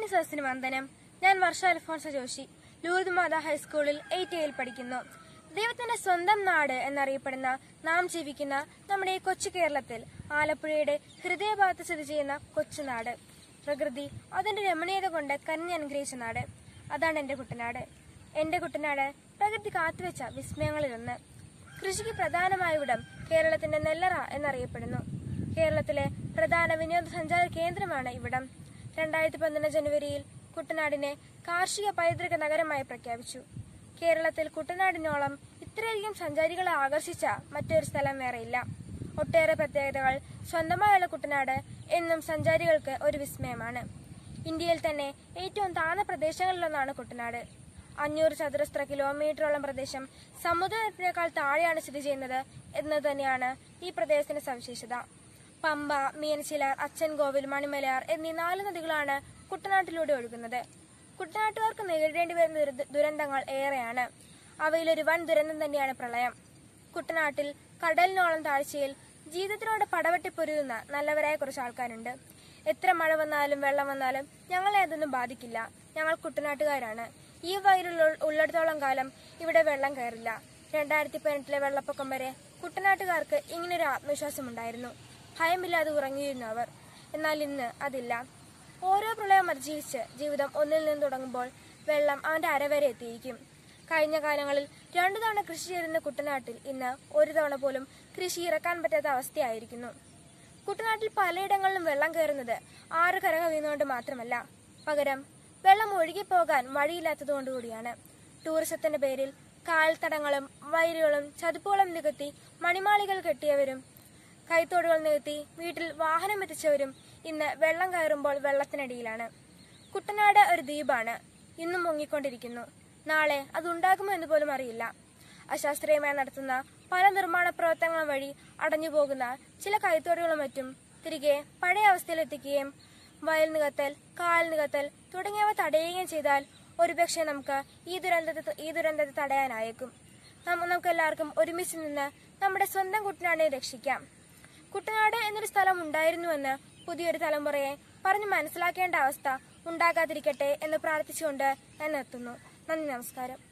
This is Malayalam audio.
സദസ്സിന് വന്ദനം ഞാൻ വർഷ അൽഫോൺസ ജോഷി ലൂർദ് മാത ഹൈസ്കൂളിൽ എയ്റ്റ് എയിൽ പഠിക്കുന്നു ദൈവത്തിന്റെ സ്വന്തം നാട് എന്നറിയപ്പെടുന്ന നാം ജീവിക്കുന്ന നമ്മുടെ ഈ കൊച്ചു കേരളത്തിൽ ആലപ്പുഴയുടെ ഹൃദയഭാഗത്ത് സ്ഥിതി ചെയ്യുന്ന കൊച്ചുനാട് പ്രകൃതി അതിന്റെ രമണീയത കൊണ്ട് കന്നി അനുഗ്രഹിച്ച നാട് അതാണ് എന്റെ കുട്ടനാട് എന്റെ കുട്ടനാട് പ്രകൃതി കാത്തുവെച്ച വിസ്മയങ്ങളിലൊന്ന് കൃഷിക്ക് പ്രധാനമായ ഇവിടം കേരളത്തിന്റെ നെല്ലറ എന്നറിയപ്പെടുന്നു കേരളത്തിലെ പ്രധാന വിനോദസഞ്ചാര കേന്ദ്രമാണ് ഇവിടം രണ്ടായിരത്തി പന്ത്രണ്ട് ജനുവരിയിൽ കുട്ടനാടിനെ കാർഷിക പൈതൃക നഗരമായി പ്രഖ്യാപിച്ചു കേരളത്തിൽ കുട്ടനാടിനോളം ഇത്രയധികം സഞ്ചാരികളെ ആകർഷിച്ച മറ്റൊരു സ്ഥലം വേറെയില്ല ഒട്ടേറെ പ്രത്യേകതകൾ സ്വന്തമായുള്ള കുട്ടനാട് എന്നും സഞ്ചാരികൾക്ക് ഒരു വിസ്മയമാണ് ഇന്ത്യയിൽ തന്നെ ഏറ്റവും താഴ്ന്ന പ്രദേശങ്ങളിലൊന്നാണ് കുട്ടനാട് അഞ്ഞൂറ് ചതുരശ്ര കിലോമീറ്ററോളം പ്രദേശം സമുദ്രനിരപ്പിനേക്കാൾ താഴെയാണ് സ്ഥിതി ചെയ്യുന്നത് എന്നത് തന്നെയാണ് ഈ പ്രദേശത്തിന്റെ സവിശേഷത പമ്പ മീനച്ചിലാർ അച്ചൻകോവിൽ മണിമലയാർ എന്നീ നാല് നദികളാണ് കുട്ടനാട്ടിലൂടെ ഒഴുകുന്നത് കുട്ടനാട്ടുകാർക്ക് നേരിടേണ്ടി വരുന്ന ദുര- ദുരന്തങ്ങൾ ഏറെയാണ് അവയിലൊരു വൻ ദുരന്തം തന്നെയാണ് പ്രളയം കുട്ടനാട്ടിൽ കടലിനോളം താഴ്ചയിൽ ജീവിതത്തിനോട് പടവെട്ടി പൊരുതുന്ന നല്ലവരായ കുറച്ച് ആൾക്കാരുണ്ട് എത്ര മഴ വന്നാലും വെള്ളം വന്നാലും ഞങ്ങളെ അതൊന്നും ബാധിക്കില്ല ഞങ്ങൾ കുട്ടനാട്ടുകാരാണ് ഈ വയലുള്ള ഉള്ളിടത്തോളം കാലം ഇവിടെ വെള്ളം കയറില്ല രണ്ടായിരത്തി പതിനെട്ടിലെ വെള്ളപ്പൊക്കം വരെ കുട്ടനാട്ടുകാർക്ക് ഇങ്ങനൊരു ആത്മവിശ്വാസം ഉണ്ടായിരുന്നു ഭയമില്ലാതെ ഉറങ്ങിയിരുന്നു അവർ എന്നാൽ ഇന്ന് അതില്ല ഓരോ പ്രളയം അതിജീവിച്ച് ജീവിതം ഒന്നിൽ നിന്ന് തുടങ്ങുമ്പോൾ വെള്ളം അവന്റെ അരവരെ എത്തിയിരിക്കും കഴിഞ്ഞ കാലങ്ങളിൽ രണ്ടു തവണ കൃഷി ചെയ്തിരുന്ന കുട്ടനാട്ടിൽ ഇന്ന് ഒരു തവണ പോലും കൃഷി ഇറക്കാൻ പറ്റാത്ത അവസ്ഥയായിരിക്കുന്നു കുട്ടനാട്ടിൽ പലയിടങ്ങളിലും വെള്ളം കയറുന്നത് ആറ് കര കവിയുന്നതുകൊണ്ട് മാത്രമല്ല പകരം വെള്ളം ഒഴുകിപ്പോകാൻ വഴിയില്ലാത്തതുകൊണ്ടുകൂടിയാണ് ടൂറിസത്തിന്റെ പേരിൽ കാൽത്തടങ്ങളും വയലുകളും ചതുപ്പുകളും നികത്തി മണിമാളികൾ കെട്ടിയവരും കൈത്തോടുകൾ നികത്തി വീട്ടിൽ വാഹനം എത്തിച്ചവരും ഇന്ന് വെള്ളം കയറുമ്പോൾ വെള്ളത്തിനടിയിലാണ് കുട്ടനാട് ഒരു ദ്വീപാണ് ഇന്നും മുങ്ങിക്കൊണ്ടിരിക്കുന്നു നാളെ അതുണ്ടാകുമോ എന്ന് പോലും അറിയില്ല അശാസ്ത്രീയമായി നടത്തുന്ന പല നിർമ്മാണ പ്രവർത്തനങ്ങളും വഴി അടഞ്ഞുപോകുന്ന ചില കൈത്തോടുകളും മറ്റും തിരികെ പഴയ അവസ്ഥയിലെത്തിക്കുകയും വയൽ നികത്തൽ കാൽ നികത്തൽ തുടങ്ങിയവ തടയുകയും ചെയ്താൽ ഒരുപക്ഷെ നമുക്ക് ഈ ദുരന്തത്തെ ഈ ദുരന്തത്തെ തടയാനായേക്കും നമ്മ- നമുക്ക് എല്ലാവർക്കും ഒരുമിച്ച് നിന്ന് നമ്മുടെ സ്വന്തം കുട്ടനാടിനെ രക്ഷിക്കാം കുട്ടനാട് എന്നൊരു സ്ഥലം ഉണ്ടായിരുന്നുവെന്ന് പുതിയൊരു തലമുറയെ പറഞ്ഞു മനസ്സിലാക്കേണ്ട അവസ്ഥ ഉണ്ടാകാതിരിക്കട്ടെ എന്ന് പ്രാർത്ഥിച്ചുകൊണ്ട് ഞാൻ നിർത്തുന്നു നന്ദി നമസ്കാരം